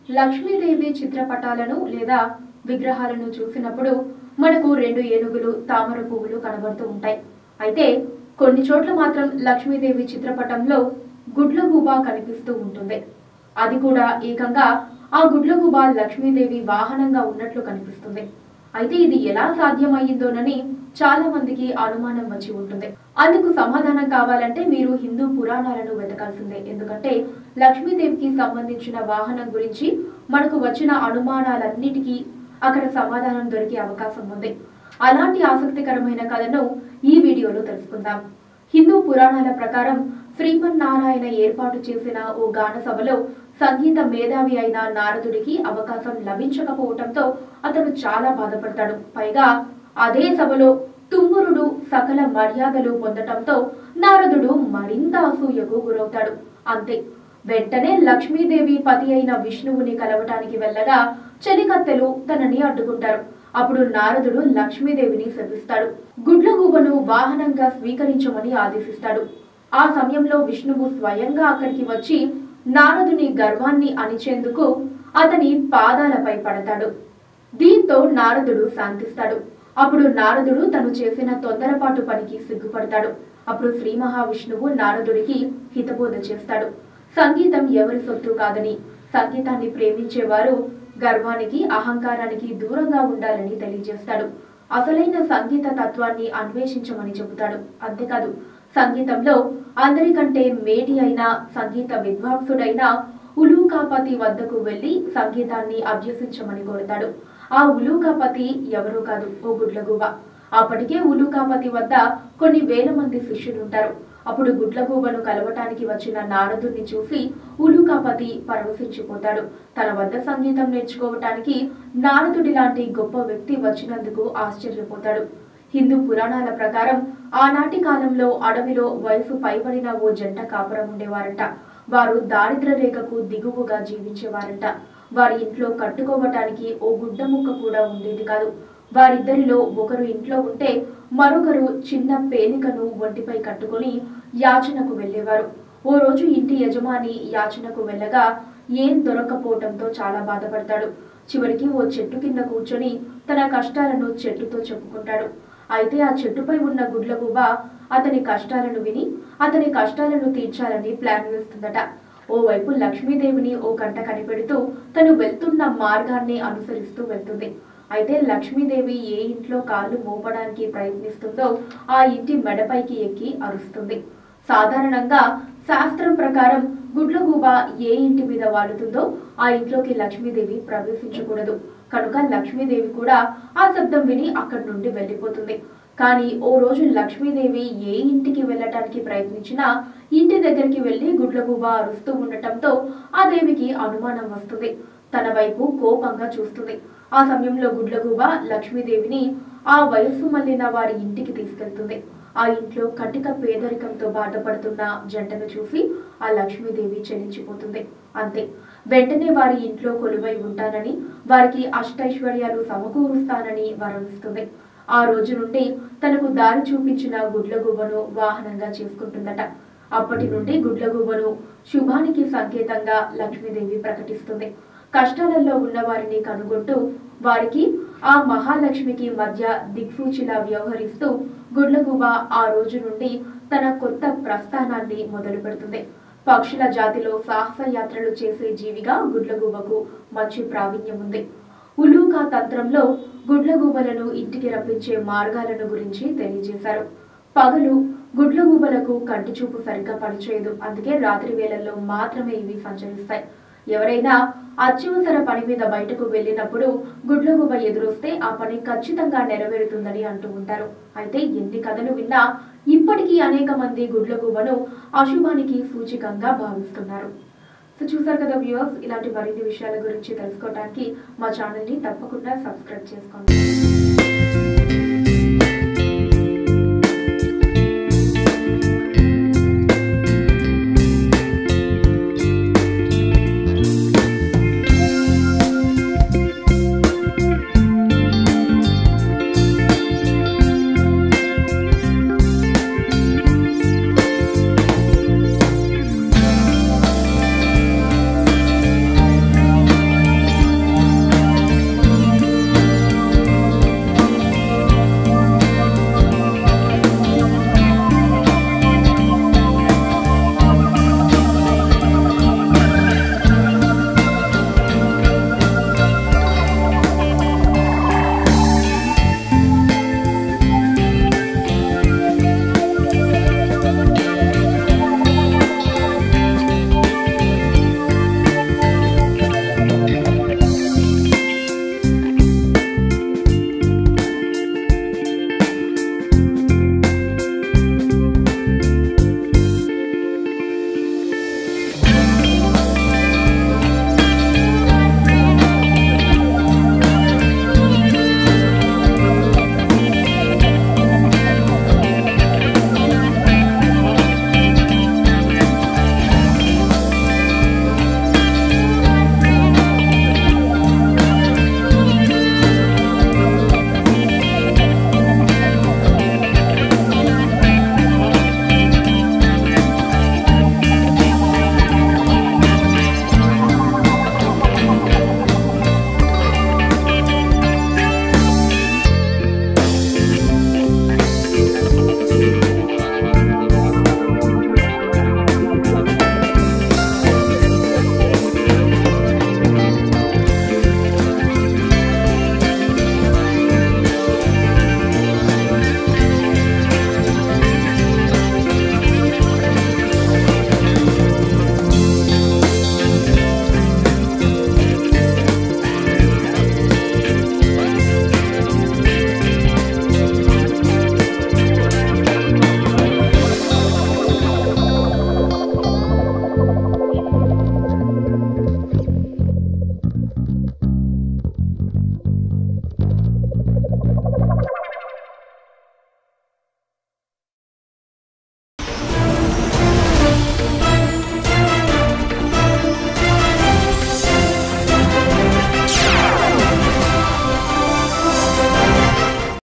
లక్ష్మీదేవి చిత్రపటాలను లేదా విగ్రహాలను చూసినప్పుడు మనకు రెండు ఏనుగులు తామర పువ్వులు కనబడుతూ ఉంటాయి అయితే కొన్ని చోట్ల మాత్రం లక్ష్మీదేవి చిత్రపటంలో గుడ్లగూబ కనిపిస్తూ ఉంటుంది అది కూడా ఏకంగా ఆ గుడ్లగూబ లక్ష్మీదేవి వాహనంగా ఉన్నట్లు కనిపిస్తుంది అయితే ఇది ఎలా సాధ్యమయ్యిందోనని చాలా మందికి అనుమానం వచ్చి ఉంటుంది అందుకు సమాధానం కావాలంటే మీరు హిందూ పురాణాలను వెతకాల్సిందే ఎందుకంటే లక్ష్మీదేవికి సంబంధించిన వాహనం గురించి మనకు వచ్చిన అనుమానాలన్నిటికీ అక్కడ సమాధానం దొరికే అవకాశం ఉంది అలాంటి ఆసక్తికరమైన కథను ఈ వీడియోలో తెలుసుకుందాం హిందూ పురాణాల ప్రకారం శ్రీమన్నారాయణ ఏర్పాటు చేసిన ఓ గాన సభలో సంగీత మేధావి అయిన నారదుడికి అవకాశం లభించకపోవటంతో అతను చాలా బాధపడతాడు పైగా అదే సభలో తుమ్మురుడు సకల మర్యాదలు పొందటంతో నారదుడు మరింత అసూయకు గురవుతాడు అంతే వెంటనే లక్ష్మీదేవి పతి అయిన విష్ణువుని కలవటానికి వెళ్ళగా చెలికత్తెలు తనని అడ్డుకుంటారు అప్పుడు నారదుడు లక్ష్మీదేవిని శపిస్తాడు గుడ్లగూబను వాహనంగా స్వీకరించమని ఆదేశిస్తాడు ఆ సమయంలో విష్ణువు స్వయంగా అక్కడికి వచ్చి నారదుని గర్వాన్ని అణిచేందుకు అతని పాదాలపై పడతాడు దీంతో నారదుడు శాంతిస్తాడు అప్పుడు నారదుడు తను చేసిన తొందరపాటు పనికి సిగ్గుపడతాడు అప్పుడు శ్రీ మహావిష్ణువు నారదుడికి హితబోధ చేస్తాడు సంగీతం ఎవరి సొత్తు కాదని సంగీతాన్ని ప్రేమించేవారు గర్వానికి అహంకారానికి దూరంగా ఉండాలని తెలియజేస్తాడు అసలైన సంగీత తత్వాన్ని అన్వేషించమని చెబుతాడు అంతేకాదు సంగీతంలో అందరికంటే మేటి అయిన సంగీత విద్వాంసుడైన ఉలూకాపతి వద్దకు వెళ్లి సంగీతాన్ని అభ్యసించమని కోరుతాడు ఆ ఉలూకాపతి ఎవరో కాదు ఓ గుడ్లగూబ అప్పటికే ఉలూకాపతి వద్ద కొన్ని వేల మంది శిష్యులుంటారు అప్పుడు గుడ్లగూబను కలవటానికి వచ్చిన నారదుడిని చూసి ఉలూకాపతి పరవశించిపోతాడు తన వద్ద సంగీతం నేర్చుకోవటానికి నారదుడి లాంటి గొప్ప వ్యక్తి వచ్చినందుకు ఆశ్చర్యపోతాడు హిందూ పురాణాల ప్రకారం ఆనాటి కాలంలో అడవిలో వయసు పైబడిన ఓ జంట కాపురం ఉండేవారంట వారు దారిద్ర రేఖకు దిగువగా జీవించేవారంట వారి ఇంట్లో కట్టుకోవటానికి ఓ గుడ్డ ముక్క కూడా ఉండేది కాదు వారిద్దరిలో ఒకరు ఇంట్లో ఉంటే మరొకరు చిన్న పేనికను ఒంటిపై కట్టుకొని యాచనకు వెళ్ళేవారు ఓ రోజు ఇంటి యజమాని యాచనకు వెళ్ళగా ఏం దొరక్కపోవటంతో చాలా బాధపడతాడు చివరికి ఓ చెట్టు కింద కూర్చొని తన కష్టాలను చెట్టుతో చెప్పుకుంటాడు అయితే ఆ చెట్టుపై ఉన్న గుడ్లగూబ అతని కష్టాలను విని అతని కష్టాలను తీర్చాలని ప్లాన్ వేస్తుందట ఓవైపు లక్ష్మీదేవిని ఓ కంట కనిపెడుతూ తను వెళ్తున్న మార్గాన్ని అనుసరిస్తూ వెళ్తుంది అయితే లక్ష్మీదేవి ఏ ఇంట్లో కాళ్ళు మోపడానికి ప్రయత్నిస్తుందో ఆ ఇంటి మెడపైకి ఎక్కి అరుస్తుంది సాధారణంగా శాస్త్రం ప్రకారం గుడ్లగూబ ఏ ఇంటి మీద వాలుతుందో ఆ ఇంట్లోకి లక్ష్మీదేవి ప్రవేశించకూడదు కనుక లక్ష్మీదేవి కూడా ఆ శబ్దం విని అక్కడి నుండి వెళ్ళిపోతుంది కానీ ఓ రోజు లక్ష్మీదేవి ఏ ఇంటికి వెళ్ళటానికి ప్రయత్నించినా ఇంటి దగ్గరికి వెళ్లి గుడ్లగూబ అరుస్తూ ఉండటంతో ఆ దేవికి అనుమానం వస్తుంది తన వైపు కోపంగా చూస్తుంది ఆ సమయంలో గుడ్లగూబ లక్ష్మీదేవిని ఆ వయస్సు మళ్ళిన వారి ఇంటికి తీసుకెళ్తుంది ఆ ఇంట్లో కటిక పేదరికంతో బాధపడుతున్న జంటను చూసి ఆ లక్ష్మీదేవి చెల్లించిపోతుంది అంతే వెంటనే వారి ఇంట్లో కొలువై ఉంటానని వారికి అష్టైశ్వర్యాలు సమకూరుస్తానని వరమిస్తుంది ఆ రోజు నుండి తనకు దారి చూపించిన గుడ్లగూబను వాహనంగా చేసుకుంటుందట అప్పటి నుండి గుడ్లగూబను శుభానికి సంకేతంగా లక్ష్మీదేవి ప్రకటిస్తుంది కష్టాలలో ఉన్న వారిని కనుగొంటూ వారికి ఆ మహాలక్ష్మికి మధ్య దిక్సూచిలా వ్యవహరిస్తూ గుడ్లగూబ ఆ రోజు నుండి తన కొత్త ప్రస్థానాన్ని మొదలు పెడుతుంది పక్షుల జాతిలో సాహస యాత్రలు చేసే జీవిగా గుడ్లగూబకు మంచి ప్రావీణ్యం ఉంది ఉలూకా తంత్రంలో గుడ్లగూబలను ఇంటికి రప్పించే మార్గాలను గురించి తెలియజేశారు పగలు గుడ్లగూబలకు కంటి చూపు సరిగ్గా పనిచేయదు అందుకే రాత్రి వేళల్లో మాత్రమే ఇవి సంచరిస్తాయి ఎవరైనా అత్యవసర పని మీద బయటకు వెళ్ళినప్పుడు గుడ్లగూబ ఎదురొస్తే ఆ పని ఖచ్చితంగా నెరవేరుతుందని అంటూ ఉంటారు అయితే ఎన్ని కథలు విన్నా ఇప్పటికీ అనేక మంది గుడ్లగూబను అశుభానికి సూచికంగా భావిస్తున్నారు సో చూసారు కదా వ్యూవర్స్ ఇలాంటి మరిన్ని విషయాల గురించి తెలుసుకోవడానికి మా ఛానల్ని తప్పకుండా సబ్స్క్రైబ్ చేసుకోండి